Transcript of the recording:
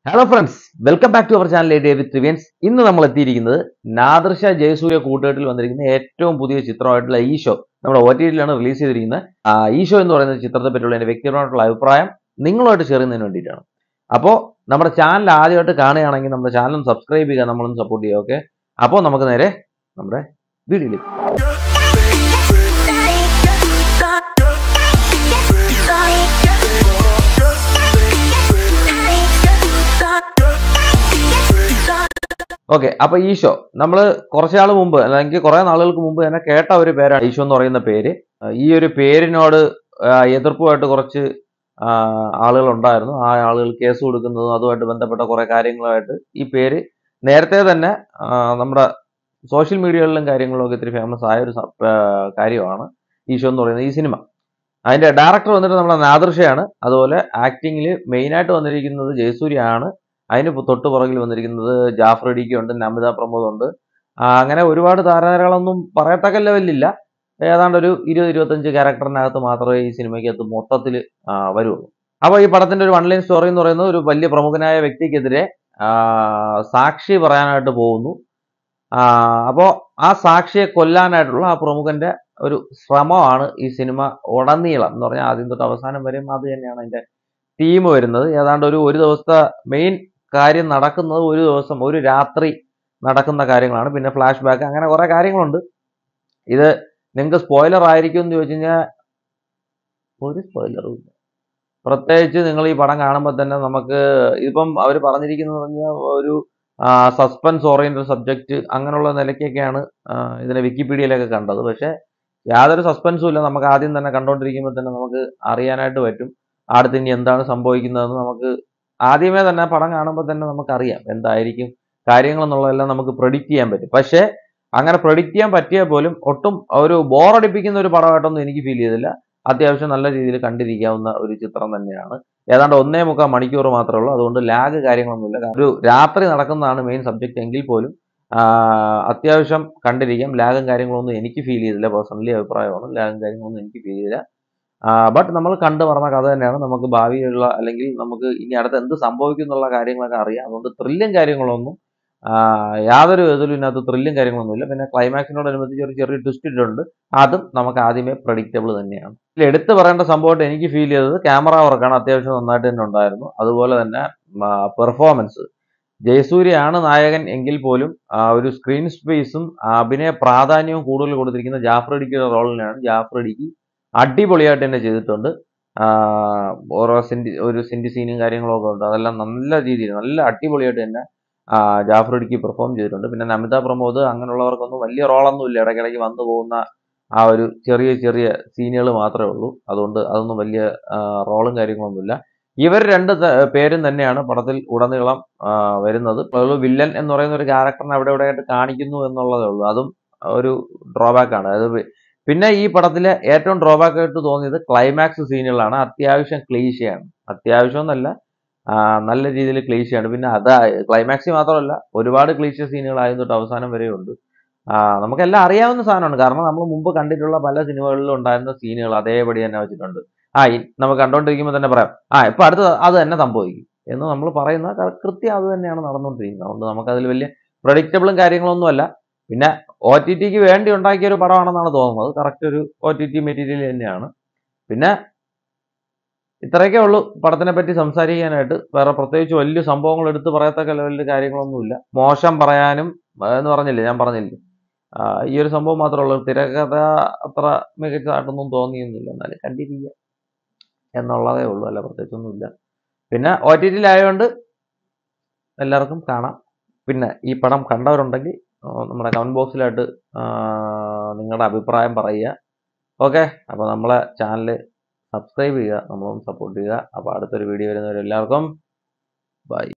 hello friends welcome back to our channel David Trivians ഇന്ന് നമ്മൾ എത്തിയിരിക്കുന്നത് നാദർഷ ജയസൂര്യ കൂട്ടുകെട്ടിൽ വന്നിരിക്കുന്ന ഏറ്റവും പുതിയ ചിത്രമായിട്ടുള്ള ഈ ഷോ നമ്മുടെ ഒ ടി ടിയിലാണ് റിലീസ് ചെയ്തിരിക്കുന്നത് ആ, ഈ ഷോ എന്ന് പറയുന്ന ചിത്രത്തെ പറ്റിയുള്ള എൻ്റെ വ്യക്തിപരമായിട്ടുള്ള അഭിപ്രായം നിങ്ങളുമായിട്ട് ഷെയർ ചെയ്യുന്നതിന് വേണ്ടിയിട്ടാണ് അപ്പോൾ നമ്മുടെ ചാനൽ ആദ്യമായിട്ട് കാണുകയാണെങ്കിൽ നമ്മുടെ ചാനൽ സബ്സ്ക്രൈബ് ചെയ്യുക നമ്മളൊന്ന് സപ്പോർട്ട് ചെയ്യുക ഓക്കെ അപ്പോൾ നമുക്ക് നേരെ നമ്മുടെ വീഡിയോയിലേക്ക് ഓക്കെ അപ്പൊ ഈ ഷോ നമ്മൾ കുറച്ച് നാൾ മുമ്പ് അല്ലെങ്കിൽ കുറെ നാളുകൾക്ക് മുമ്പ് തന്നെ കേട്ട ഒരു പേരാണ് ഈശോ എന്ന് പറയുന്ന പേര് ആ, ഈ ഒരു പേരിനോട് ആ, എതിർപ്പുമായിട്ട് കുറച്ച് ആളുകൾ ഉണ്ടായിരുന്നു ആ ആളുകൾ കേസ് കൊടുക്കുന്നതും അതുമായിട്ട് ബന്ധപ്പെട്ട കുറെ കാര്യങ്ങളുമായിട്ട് ഈ പേര് നേരത്തെ തന്നെ ആ, നമ്മുടെ സോഷ്യൽ മീഡിയകളിലും കാര്യങ്ങളിലും ഒക്കെ ഇത്തിരി ഫേമസ് ആയ ഒരു സ- ആ, കാര്യമാണ് ഈശോ എന്ന് പറയുന്നത് ഈ സിനിമ അതിന്റെ ഡയറക്ടർ വന്നിട്ട് നമ്മുടെ നാദർഷയാണ് അതുപോലെ ആക്ടിങ്ങിൽ മെയിനായിട്ട് വന്നിരിക്കുന്നത് ജയസൂര്യാണ് അതിന് പു- തൊട്ട് പുറകിൽ വന്നിരിക്കുന്നത് ജാഫർ ഇടിക്ക് ഉണ്ട് നമിത പ്രമോദ് ഉണ്ട് ആ, അങ്ങനെ ഒരുപാട് താരങ്ങളൊന്നും പറയത്തക്ക ലെവലിലില്ല ഏതാണ്ട് ഒരു ഇരുപത് ഇരുപത്തഞ്ച് ക്യാരക്ടറിനകത്ത് മാത്രമേ ഈ സിനിമയ്ക്കകത്ത് മൊത്തത്തിൽ വരുള്ളൂ അപ്പോൾ ഈ പടത്തിന്റെ ഒരു വൺ ലൈൻ സ്റ്റോറി എന്ന് പറയുന്നത് ഒരു വലിയ പ്രമുഖനായ വ്യക്തിക്കെതിരെ ആ, സാക്ഷി പറയാനായിട്ട് പോകുന്നു അപ്പോൾ ആ സാക്ഷിയെ കൊല്ലാനായിട്ടുള്ള ആ പ്രമുഖന്റെ ഒരു ശ്രമമാണ് ഈ സിനിമ ഉടനീളം എന്ന് പറഞ്ഞാൽ ആദ്യം തൊട്ട് അവസാനം വരെയും അത് തന്നെയാണ് അതിന്റെ തീം വരുന്നത് ഏതാണ്ട് ഒരു ഒരു ദിവസത്തെ മെയിൻ കാര്യം നടക്കുന്നത് ഒരു ദിവസം ഒരു രാത്രി നടക്കുന്ന കാര്യങ്ങളാണ് പിന്നെ ഫ്ലാഷ് ബാക്ക് അങ്ങനെ കുറെ കാര്യങ്ങളുണ്ട് ഇത് നിങ്ങൾക്ക് സ്പോയിലർ ആയിരിക്കും എന്ന് ചോദിച്ചു കഴിഞ്ഞാൽ ഒരു സ്പോയിലറും ഇല്ല പ്രത്യേകിച്ച് നിങ്ങൾ ഈ പടം കാണുമ്പോൾ തന്നെ നമുക്ക് ഇപ്പം അവർ പറഞ്ഞിരിക്കുന്നത് പറഞ്ഞാൽ ഒരു സസ്പെൻസ് ഓറിയന്റഡ് സബ്ജക്റ്റ് അങ്ങനെയുള്ള നിലയ്ക്കൊക്കെയാണ് ആ, ഇതിനെ വിക്കിപീഡിയയിലൊക്കെ കണ്ടത് പക്ഷെ യാതൊരു സസ്പെൻസും ഇല്ല നമുക്ക് ആദ്യം തന്നെ കണ്ടുകൊണ്ടിരിക്കുമ്പോൾ തന്നെ നമുക്ക് അറിയാനായിട്ട് പറ്റും അടുത്ത് ഇനി എന്താണ് സംഭവിക്കുന്നതെന്ന് നമുക്ക് ആദ്യമേ തന്നെ പടം കാണുമ്പോൾ തന്നെ നമുക്കറിയാം എന്തായിരിക്കും കാര്യങ്ങൾ എന്നുള്ളതെല്ലാം നമുക്ക് പ്രഡിക്റ്റ് ചെയ്യാൻ പറ്റും പക്ഷേ അങ്ങനെ പ്രഡിക്റ്റ് ചെയ്യാൻ പറ്റിയാൽ പോലും ഒട്ടും ഒരു ബോറടിപ്പിക്കുന്ന ഒരു പടമായിട്ടൊന്നും എനിക്ക് ഫീൽ ചെയ്തില്ല അത്യാവശ്യം നല്ല രീതിയിൽ കണ്ടിരിക്കാവുന്ന ഒരു ചിത്രം തന്നെയാണ് ഏതാണ്ട് ഒന്നേ മുക്കാൽ മണിക്കൂർ മാത്രമേ ഉള്ളൂ അതുകൊണ്ട് ലാഗ് കാര്യങ്ങളൊന്നുമില്ല ഒരു രാത്രി നടക്കുന്നതാണ് മെയിൻ സബ്ജക്റ്റ് എങ്കിൽ പോലും ആ, അത്യാവശ്യം കണ്ടിരിക്കാം ലാഗും കാര്യങ്ങളൊന്നും എനിക്ക് ഫീൽ ചെയ്തില്ല പേഴ്സണലി അഭിപ്രായമാണ് ലാഗും കാര്യങ്ങളൊന്നും എനിക്ക് ഫീൽ ചെയ്തില്ല ബട്ട് നമ്മൾ കണ്ടു പറഞ്ഞ കഥ തന്നെയാണ് നമുക്ക് ഭാവിയുള്ള അല്ലെങ്കിൽ നമുക്ക് ഇനി അടുത്ത് എന്ത് സംഭവിക്കും എന്നുള്ള കാര്യങ്ങളൊക്കെ അറിയാം അതുകൊണ്ട് ത്രില്ലും കാര്യങ്ങളൊന്നും ആ, യാതൊരു വിധത്തിലും ഇതിനകത്ത് ത്രില്ലും കാര്യങ്ങളൊന്നുമില്ല പിന്നെ ക്ലൈമാക്സിനോടനുബന്ധിച്ച് ഒരു ചെറിയ ട്വിസ്റ്റ് ഇട്ടുണ്ട് അതും നമുക്ക് ആദ്യമേ പ്രഡിക്റ്റബിൾ തന്നെയാണ് ഇതിൽ എടുത്തു പറയേണ്ട സംഭവമായിട്ട് എനിക്ക് ഫീൽ ചെയ്തത് ക്യാമറ വർക്കാണ് അത്യാവശ്യം നന്നായിട്ട് തന്നെ ഉണ്ടായിരുന്നു അതുപോലെ തന്നെ പെർഫോമൻസ് ജയസൂര്യയാണ് നായകൻ എങ്കിൽ പോലും ആ ഒരു സ്ക്രീൻ സ്പേസും അഭിനയ പ്രാധാന്യവും കൂടുതൽ കൊടുത്തിരിക്കുന്ന ജാഫർ ഇടിക്കിയുടെ റോളിനാണ് ജാഫർ ഇടിക്ക് അടിപൊളിയായിട്ട് തന്നെ ചെയ്തിട്ടുണ്ട് ആ, ഓരോ സിൻഡി ഒരു സിൻഡി സീനും കാര്യങ്ങളും ഒക്കെ ഉണ്ട് അതെല്ലാം നല്ല രീതിയിൽ നല്ല അടിപൊളിയായിട്ട് തന്നെ ആ, ജാഫർ ഇടുക്കി പെർഫോം ചെയ്തിട്ടുണ്ട് പിന്നെ നമിത പ്രമോദ് അങ്ങനെയുള്ളവർക്കൊന്നും വലിയ റോളൊന്നും ഇല്ല ഇടയ്ക്കിടയ്ക്ക് വന്നു പോകുന്ന ആ ഒരു ചെറിയ ചെറിയ സീനുകൾ മാത്രമേ ഉള്ളൂ അതുകൊണ്ട് അതൊന്നും വലിയ റോളും കാര്യങ്ങളൊന്നുമില്ല ഇവർ രണ്ട് ത- പേരും തന്നെയാണ് പടത്തിൽ ഉടനീളം ആ, വരുന്നത് ഒരു വില്ലൻ എന്ന് പറയുന്ന ഒരു ക്യാരക്ടറിനെ അവിടെ ഇവിടെ ആയിട്ട് കാണിക്കുന്നു എന്നുള്ളതേ ഉള്ളൂ അതും ഒരു ഡ്രോബാക്ക് ആണ് അതായത് പിന്നെ ഈ പടത്തിലെ ഏറ്റവും ഡ്രോബാക്ക് ആയിട്ട് തോന്നിയത് ക്ലൈമാക്സ് സീനുകളാണ് അത്യാവശ്യം ക്ലീശയാണ് അത്യാവശ്യം എന്നല്ല ആ, നല്ല രീതിയിൽ ക്ലീശയാണ് പിന്നെ അത് ക്ലൈമാക്സിൽ മാത്രമല്ല ഒരുപാട് ക്ലീശ സീനുകൾ ആദ്യം തൊട്ട് അവസാനം വരെ ഉണ്ട് ആ, നമുക്കെല്ലാം അറിയാവുന്ന സാധനമാണ് കാരണം നമ്മൾ മുമ്പ് കണ്ടിട്ടുള്ള പല സിനിമകളിലും ഉണ്ടായിരുന്ന സീനുകൾ അതേപടി തന്നെ വെച്ചിട്ടുണ്ട് ആ ഈ നമുക്ക് കണ്ടോണ്ടിരിക്കുമ്പോൾ തന്നെ പറയാം ആ ഇപ്പൊ അടുത്ത് അത് തന്നെ സംഭവിക്കും എന്ന് നമ്മൾ പറയുന്ന ക- കൃത്യം അത് തന്നെയാണ് നടന്നുകൊണ്ടിരിക്കുന്നത് അതുകൊണ്ട് നമുക്കതിൽ വലിയ പ്രഡിക്റ്റബിളും കാര്യങ്ങളൊന്നും അല്ല പിന്നെ ഒ ടി ടിക്ക് വേണ്ടി ഉണ്ടാക്കിയ ഒരു പടമാണെന്നാണ് തോന്നുന്നത് കറക്റ്റ് ഒരു ഒ ടി ടി മെറ്റീരിയൽ തന്നെയാണ് പിന്നെ ഇത്രയൊക്കെ ഉള്ളൂ പടത്തിനെ പറ്റി സംസാരിക്കാനായിട്ട് വേറെ പ്രത്യേകിച്ച് വലിയ സംഭവങ്ങൾ എടുത്ത് പറയത്തക്ക ലെവലിൽ കാര്യങ്ങളൊന്നുമില്ല മോശം പറയാനും ആ, എന്ന് പറഞ്ഞില്ലേ ഞാൻ പറഞ്ഞില്ലേ ആ, ഈ ഒരു സംഭവം മാത്രമേ ഉള്ളൂ തിരക്കഥ അത്ര മികച്ചതായിട്ടൊന്നും തോന്നിയൊന്നുമില്ല എന്നാലും കണ്ടിരിക്കുക എന്നുള്ളതേ ഉള്ളൂ അല്ല പ്രത്യേകിച്ചൊന്നുമില്ല പിന്നെ ഒ ടി ടിയിലായതുകൊണ്ട് എല്ലാവർക്കും കാണാം പിന്നെ ഈ പടം കണ്ടവരുണ്ടെങ്കിൽ ആ, നമ്മുടെ കമൻറ്റ് ബോക്സിലായിട്ട് നിങ്ങളുടെ അഭിപ്രായം പറയുക ഓക്കെ അപ്പോൾ നമ്മളെ ചാനൽ സബ്സ്ക്രൈബ് ചെയ്യുക നമ്മളൊന്ന് സപ്പോർട്ട് ചെയ്യുക അപ്പോൾ അടുത്തൊരു വീഡിയോ വരുന്നവരെല്ലാവർക്കും ബൈ